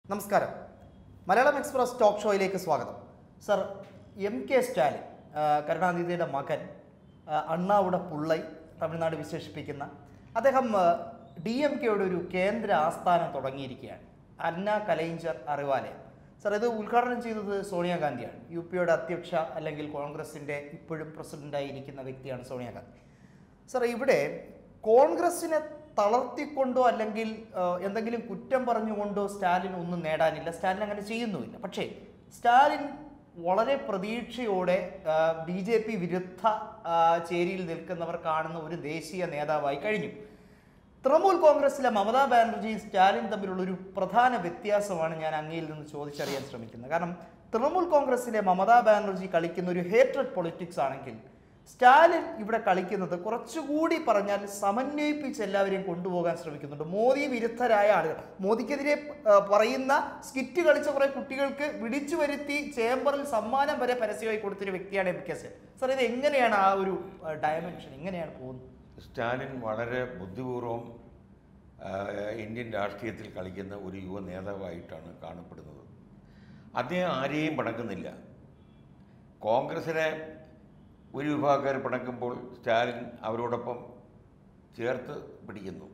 നമസ്കാരം Malayalam express talk ഷോയിലേക്ക് സ്വാഗതം sir M K Stalin ആ, കരുണാനിധിയുടെ മകൻ ആ, അണ്ണാവുടെ പുള്ളൈ തമിഴ്നാട് വിശേഷിപ്പിക്കുന്ന അദ്ദേഹം ഡി എം കെയുടെ ഒരു കേന്ദ്ര ആസ്ഥാനം തുടങ്ങിയിരിക്കുകയാണ് അന്ന കലൈഞ്ചർ അറിവാലയം സർ ഇത് ഉദ്ഘാടനം ചെയ്തത് സോണിയാഗാന്ധിയാണ് യു പിയുടെ അധ്യക്ഷ അല്ലെങ്കിൽ കോൺഗ്രസിൻ്റെ ഇപ്പോഴും പ്രസിഡന്റായി ഇരിക്കുന്ന വ്യക്തിയാണ് സോണിയാഗാന്ധി സർ ഇവിടെ കോൺഗ്രസിനെ തളർത്തിക്കൊണ്ടോ അല്ലെങ്കിൽ ആ, എന്തെങ്കിലും കുറ്റം പറഞ്ഞുകൊണ്ടോ സ്റ്റാലിൻ ഒന്നും നേടാനില്ല സ്റ്റാലിൻ അങ്ങനെ ചെയ്യുന്നുമില്ല പക്ഷേ സ്റ്റാലിൻ വളരെ പ്രതീക്ഷയോടെ ബി ജെ പി വിരുദ്ധ ആ, ചേരിയിൽ നിൽക്കുന്നവർ കാണുന്ന ഒരു ദേശീയ നേതാവായി കഴിഞ്ഞു തൃണമൂൽ കോൺഗ്രസിലെ മമതാ ബാനർജിയും സ്റ്റാലിൻ തമ്മിലുള്ള ഒരു പ്രധാന വ്യത്യാസമാണ് ഞാൻ അങ്ങയിൽ നിന്ന് ചോദിച്ചറിയാൻ ശ്രമിക്കുന്നത് കാരണം തൃണമൂൽ കോൺഗ്രസിലെ മമതാ ബാനർജി കളിക്കുന്ന ഒരു ഹേറ്റഡ് പൊളിറ്റിക്സ് ആണെങ്കിൽ സ്റ്റാലിൻ ഇവിടെ കളിക്കുന്നത് കുറച്ചുകൂടി പറഞ്ഞാൽ സമന്വയിപ്പിച്ച് എല്ലാവരെയും കൊണ്ടുപോകാൻ ശ്രമിക്കുന്നുണ്ട് മോദി വിരുദ്ധരായ ആളുകൾ മോദിക്കെതിരെ ആ, പറയുന്ന സ്കിറ്റ് കളിച്ച കുറെ കുട്ടികൾക്ക് വിളിച്ചു വരുത്തി ചേംബറിൽ സമ്മാനം വരെ പരസ്യമായി കൊടുത്തൊരു വ്യക്തിയാണ് എം കെ സെൻ സാർ ഇത് എങ്ങനെയാണ് ആ ഒരു ഡയമെൻഷൻ എങ്ങനെയാണ് പോകുന്നത് സ്റ്റാലിൻ വളരെ ബുദ്ധിപൂർവം ആ, ഇന്ത്യൻ രാഷ്ട്രീയത്തിൽ കളിക്കുന്ന ഒരു യുവ നേതാവായിട്ടാണ് കാണപ്പെടുന്നത് അദ്ദേഹം ആരെയും പിണക്കുന്നില്ല കോൺഗ്രസിനെ ഒരു വിഭാഗക്കാർ പിണക്കുമ്പോൾ സ്റ്റാലിൻ അവരോടൊപ്പം ചേർത്ത് പിടിക്കുന്നു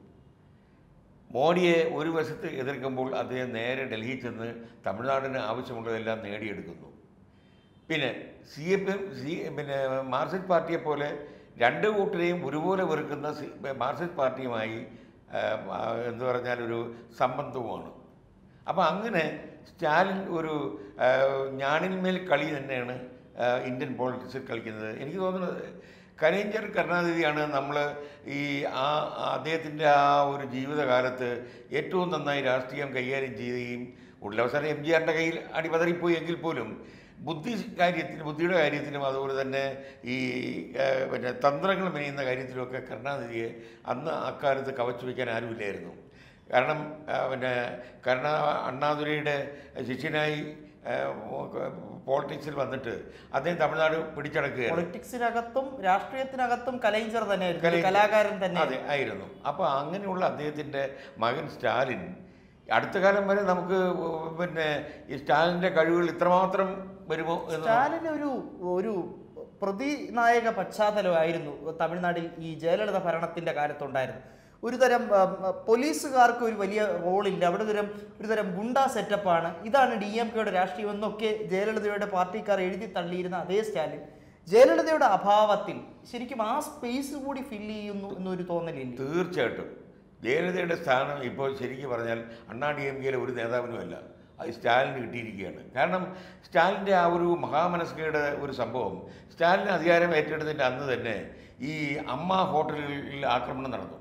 മോഡിയെ ഒരു വശത്ത് എതിർക്കുമ്പോൾ അദ്ദേഹം നേരെ ഡൽഹിയിൽ ചെന്ന് തമിഴ്നാടിന് ആവശ്യമുള്ളതെല്ലാം നേടിയെടുക്കുന്നു പിന്നെ സി എഫ് എം സി പിന്നെ മാർക്സിസ്റ്റ് പാർട്ടിയെ പോലെ രണ്ട് കൂട്ടരെയും ഒരുപോലെ വെറുക്കുന്ന സി മാർക്സിസ്റ്റ് പാർട്ടിയുമായി ആ, ആ, എന്ന് പറഞ്ഞാൽ ഒരു സംബന്ധവുമാണ് അപ്പോൾ അങ്ങനെ സ്റ്റാലിൻ ഒരു ആ, ഞാണിന്മേൽ കളി തന്നെയാണ് ആ, ഇന്ത്യൻ പോളിറ്റിക്സിൽ കളിക്കുന്നത് എനിക്ക് തോന്നുന്നത് കരേഞ്ചർ കരുണാനിധിയാണ് നമ്മൾ ഈ ആ ആ അദ്ദേഹത്തിൻ്റെ ആ ഒരു ജീവിതകാലത്ത് ഏറ്റവും നന്നായി രാഷ്ട്രീയം കൈകാര്യം ചെയ്യുകയും ഉള്ള അവസാനം എം ജി ആറിൻ്റെ കയ്യിൽ അടിപതറിപ്പോയി എങ്കിൽ പോലും ബുദ്ധി കാര്യത്തിലും ബുദ്ധിയുടെ കാര്യത്തിലും അതുപോലെ തന്നെ ഈ ആ, പിന്നെ തന്ത്രങ്ങൾ മെനയുന്ന കാര്യത്തിലുമൊക്കെ കരുണാനിധിയെ അന്ന് അക്കാലത്ത് കവച്ചു വയ്ക്കാൻ ആരുമില്ലായിരുന്നു കാരണം ആ, പിന്നെ കരുണ അണ്ണാദുരൈയുടെ ശിഷ്യനായി പോളിറ്റിക്സിൽ വന്നിട്ട് അദ്ദേഹം തമിഴ്നാട് പിടിച്ചടക്കുകയാണ് പൊളിറ്റിക്സിനകത്തും രാഷ്ട്രീയത്തിനകത്തും കലൈഞ്ചർ തന്നെയായിരുന്നു ഒരു കലൈ- കലാകാരൻ തന്നെ അതെ ആയിരുന്നു അപ്പോൾ അങ്ങനെയുള്ള അദ്ദേഹത്തിൻ്റെ മകൻ സ്റ്റാലിൻ അടുത്ത കാലം വരെ നമുക്ക് പിന്നെ ഈ സ്റ്റാലിൻ്റെ കഴിവുകൾ ഇത്രമാത്രം വരുമോ എന്ന് സ്റ്റാലിന് ഒരു ഒരു പ്രതിനായക പശ്ചാത്തലമായിരുന്നു തമിഴ്നാട്ടിൽ ഈ ജയലളിത ഭരണത്തിന്റെ കാലത്തുണ്ടായിരുന്നു ഒരു തരം ഉം, പോലീസുകാർക്ക് ഒരു വലിയ റോളില്ല അവിടെ ഒരു തരം ഒരു തരം ഗുണ്ട സെറ്റപ്പാണ് ഇതാണ് ഡി എം കെയുടെ രാഷ്ട്രീയം എന്നൊക്കെ ജയലളിതയുടെ പാർട്ടിക്കാർ എഴുതി തള്ളിയിരുന്ന അതേ സ്റ്റാലിൻ ജയലളിതയുടെ അഭാവത്തിൽ ശരിക്കും ആ സ്പേസ് കൂടി ഫില്ല് ചെയ്യുന്നു എന്നൊരു തോന്നലില്ല തീർച്ചയായിട്ടും ജയലളിതയുടെ സ്ഥാനം ഇപ്പോൾ ശരിക്കും പറഞ്ഞാൽ അണ്ണാ ഡി എം കെയിലെ ഒരു നേതാവിനുമല്ല അത് സ്റ്റാലിന് കിട്ടിയിരിക്കുകയാണ് കാരണം സ്റ്റാലിൻ്റെ ആ ഒരു മഹാമനസ്കയുടെ ഒരു സംഭവം സ്റ്റാലിന് അധികാരം ഏറ്റെടുത്തതിൻ്റെ അന്ന് തന്നെ ഈ അമ്മ ഹോട്ടലുകളിൽ ആക്രമണം നടന്നു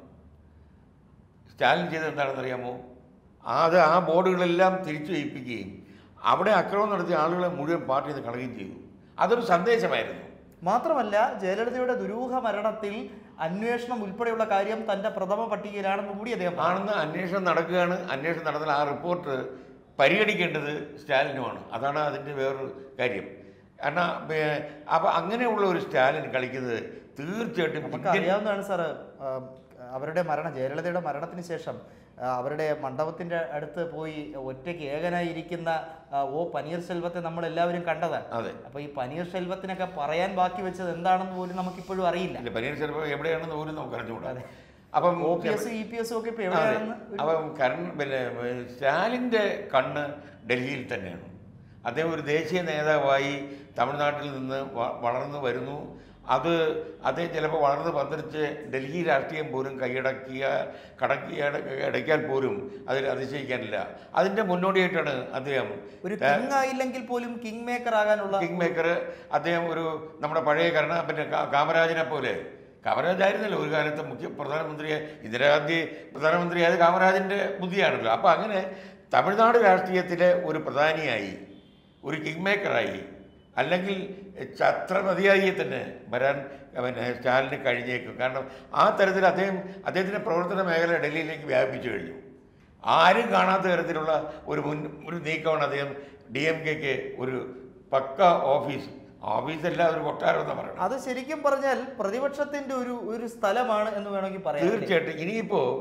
സ്റ്റാലിൻ ചെയ്തത് എന്താണെന്ന് അറിയാമോ അത് ആ ബോർഡുകളെല്ലാം തിരിച്ചു വയ്പ്പിക്കുകയും അവിടെ ആക്രമണം നടത്തിയ ആളുകളെ മുഴുവൻ പാർട്ടിയിൽ നിന്ന് കളയുകയും ചെയ്തു അതൊരു സന്ദേശമായിരുന്നു മാത്രമല്ല ജയലളിതയുടെ ദുരൂഹ മരണത്തിൽ അന്വേഷണം ഉൾപ്പെടെയുള്ള കാര്യം തന്റെ പ്രഥമ പട്ടികയിലാണെന്ന് കൂടി അദ്ദേഹം പറഞ്ഞു. ആണെന്ന് അന്വേഷണം നടക്കുകയാണ് അന്വേഷണം നടന്നാൽ ആ റിപ്പോർട്ട് പരിഗണിക്കേണ്ടത് സ്റ്റാലിനുമാണ് അതാണ് അതിൻ്റെ വേറൊരു കാര്യം കാരണം അപ്പം അങ്ങനെയുള്ള ഒരു സ്റ്റാലിൻ കളിക്കുന്നത് തീർച്ചയായിട്ടും നമുക്ക് ഇന്ത്യൻ അറിയാവുന്നതാണ് സാറ് ആ, അവരുടെ മരണം ജയലളിതയുടെ മരണത്തിന് ശേഷം ആ, അവരുടെ മണ്ഡപത്തിന്റെ അടുത്ത് പോയി ഒറ്റയ്ക്ക് ഏകനായിരിക്കുന്ന ആ, ഓ പനീർശെൽവത്തെ നമ്മൾ എല്ലാവരും കണ്ടതാണ് അതെ അപ്പൊ ഈ പനീർശെൽവത്തിനൊക്കെ പറയാൻ ബാക്കി വെച്ചത് എന്താണെന്ന് പോലും നമുക്കിപ്പോഴും അറിയില്ല ഇല്ല പനീർ ചെലപ്പോൾ എവിടെയാണെന്ന് പോലും നമുക്ക് അറിഞ്ഞുകൂടാ അതെ. അപ്പം O P S E P എസും ഒക്കെ ഇപ്പൊ അതെ. എവിടെയാണെന്ന് ഒരു- അപ്പം കരൺ പിന്നെ സ്റ്റാലിൻ്റെ കണ്ണ് ഡൽഹിയിൽ തന്നെയാണ് അദ്ദേഹം ഒരു ദേശീയ നേതാവായി തമിഴ്നാട്ടിൽ നിന്ന് വ- വളർന്നു വരുന്നു അത് അദ്ദേഹം ചിലപ്പോൾ വളർന്ന് പന്തരിച്ച് ഡൽഹി രാഷ്ട്രീയം പോലും കൈയടക്കിയ കടക്കിയ അടയ്ക്കാൻ പോലും അതിൽ അതിശയിക്കാനില്ല അതിൻ്റെ മുന്നോടിയായിട്ടാണ് അദ്ദേഹം ഒരു കിങ് ആയില്ലെങ്കിൽ പോലും കിങ് മേക്കർ ആകാനുള്ള കിങ് മേക്കർ അദ്ദേഹം ഒരു നമ്മുടെ പഴയ കരുണ പിന്നെ കാ- കാമരാജിനെ പോലെ കാമരാജായിരുന്നല്ലോ ഒരു കാലത്ത് മുഖ്യ പ്രധാനമന്ത്രിയെ ഇന്ദിരാഗാന്ധി പ്രധാനമന്ത്രിയായത് കാമരാജിൻ്റെ ബുദ്ധിയാണല്ലോ അപ്പോൾ അങ്ങനെ തമിഴ്നാട് രാഷ്ട്രീയത്തിലെ ഒരു പ്രധാനിയായി ഒരു കിങ് മേക്കറായി അല്ലെങ്കിൽ ഛത്രപതിയായി തന്നെ വരാൻ പിന്നെ സ്റ്റാലിന് കഴിഞ്ഞേക്കും കാരണം ആ തരത്തിൽ അദ്ദേഹം അദ്ദേഹത്തിൻ്റെ പ്രവർത്തന മേഖല ഡൽഹിയിലേക്ക് വ്യാപിപ്പിച്ചു കഴിഞ്ഞു ആരും കാണാത്ത തരത്തിലുള്ള ഒരു മുൻ ഒരു നീക്കമാണ് അദ്ദേഹം ഡി എം കെക്ക് ഒരു പക്ക ഓഫീസ് ഓഫീസല്ല ഒരു കൊട്ടാരം എന്ന് പറയണം അത് ശരിക്കും പറഞ്ഞാൽ പ്രതിപക്ഷത്തിന്റെ ഒരു ഒരു സ്ഥലമാണ് എന്ന് വേണമെങ്കിൽ പറയാം അല്ലേ? തീർച്ചയായിട്ടും ഇനിയിപ്പോൾ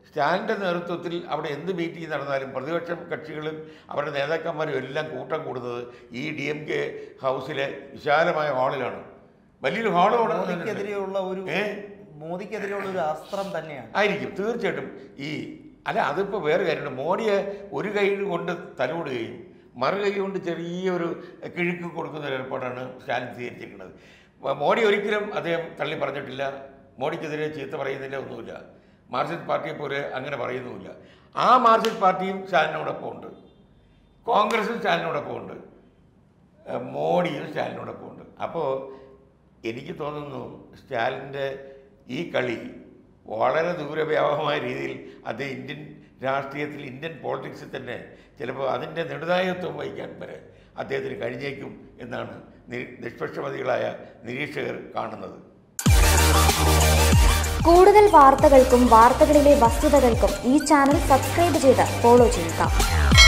സ്റ്റാലിൻ്റെ നേതൃത്വത്തിൽ അവിടെ എന്ത് മീറ്റിംഗ് നടന്നാലും പ്രതിപക്ഷ കക്ഷികളും അവരുടെ നേതാക്കന്മാരും എല്ലാം കൂട്ടം കൂടുന്നത് ഈ ഡി എം കെ ഹൗസിലെ വിശാലമായ ഹാളിലാണ് വലിയൊരു ഹാൾ മോദിക്കെതിരെയുള്ള ഒരു ഏ? മോദിക്കെതിരെയുള്ള ഒരു അസ്ത്രം തന്നെയാണ് ആയിരിക്കും തീർച്ചയായിട്ടും ഈ അല്ല അതിപ്പോൾ വേറെ കാര്യമുണ്ട് മോഡിയെ ഒരു കൈ കൊണ്ട് തലോടുകയും മറു കൈ കൊണ്ട് ചെറിയൊരു കിഴുക്ക് കൊടുക്കുന്ന ഒരു ഏർപ്പാടാണ് സ്റ്റാലിൻ സ്വീകരിച്ചിരിക്കുന്നത് മ- മോഡി ഒരിക്കലും അദ്ദേഹം തള്ളി പറഞ്ഞിട്ടില്ല മോഡിക്കെതിരെ ചീത്ത പറയുന്നില്ല ഒന്നുമില്ല മാർക്സിസ്റ്റ് പാർട്ടിയെ പോലെ അങ്ങനെ പറയുന്നുമില്ല ആ മാർക്സിസ്റ്റ് പാർട്ടിയും സ്റ്റാലിനോടൊപ്പം ഉണ്ട് കോൺഗ്രസും സ്റ്റാലിനോടൊപ്പം ഉണ്ട് ഏഹ് മോഡിയും സ്റ്റാലിനോടൊപ്പം ഉണ്ട് അപ്പോൾ എനിക്ക് തോന്നുന്നു സ്റ്റാലിൻ്റെ ഈ കളി വളരെ ദൂരവ്യാപകമായ രീതിയിൽ അത് ഇന്ത്യൻ രാഷ്ട്രീയത്തിൽ ഇന്ത്യൻ പോളിറ്റിക്സിൽ തന്നെ ചിലപ്പോൾ അതിൻ്റെ നെടുനായകത്വം വഹിക്കാൻ വരെ അദ്ദേഹത്തിന് കഴിഞ്ഞേക്കും എന്നാണ് നി- നിഷ്പക്ഷമതികളായ നിരീക്ഷകർ കാണുന്നത് കൂടുതൽ വാർത്തകൾക്കും വാർത്തകളിലെ വസ്തുതകൾക്കും ഈ ചാനൽ സബ്സ്ക്രൈബ് ചെയ്ത് ഫോളോ ചെയ്യുക